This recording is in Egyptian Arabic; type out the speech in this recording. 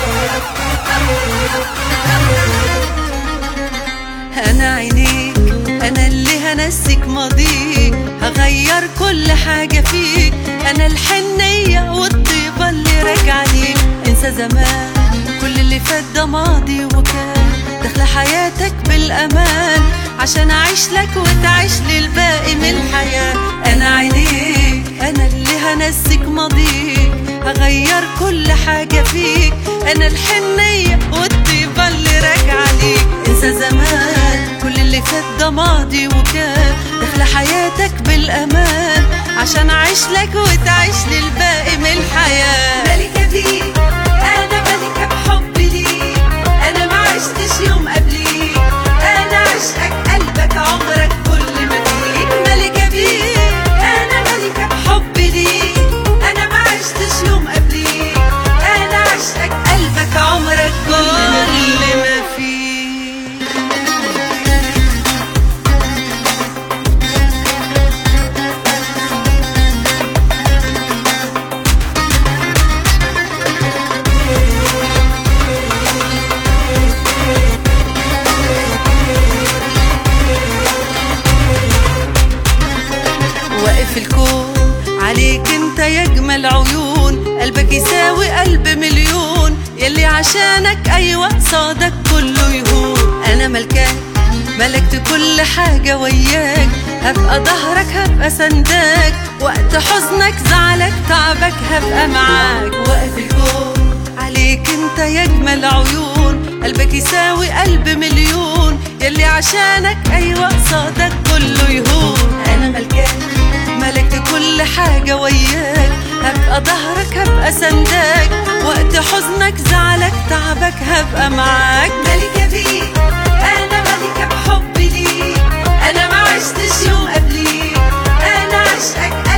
انا عينيك انا اللي هنسك ماضيك هغير كل حاجة فيك انا الحنية والطيبة اللي راجعة ليك انسى زمان كل اللي فات ده ماضي وكان داخلة حياتك بالامان عشان اعيش لك وتعيش للباقي من الحياة انا عينيك انا اللي هنسك ماضيك هغير كل حاجة فيك انا الحنية والطيبة اللي راجعة ليك انسى زمان كل اللي فات ده ماضي وكان داخلة حياتك بالامان عشان اعيش لك وتعيش للباقي من الحياة ملكة فيك انا ملكة بحبي ليك انا ما عشتش يوم قبليك انا عشقك قلبك عمرك كل ما فيك ملكة فيك انا ملكة بحبي ليك انا ما عشتش يوم قبليك انا عشقك قلبك عمرك كل ما فيك واقف الكون عليك انت يا اجمل عيون قلبك يساوي قلب مليون يلي عشانك ايوه صادك كله يهون انا ملكاك ملكت كل حاجة وياك هبقى ظهرك هبقى سنداك وقت حزنك زعلك تعبك هبقى معاك واقف الكون عليك انت يا اجمل عيون قلبك يساوي قلب مليون يلي عشانك ايوه صادك كله يهون انا ملكاك ملكت كل حاجة وياك هبقى ظهرك هبقى سنداك وقت حزنك زعلك تعبك هبقى معاك ملكة فيك أنا ملكة بحبي ليك أنا ما عشتش يوم قبليك أنا عشقك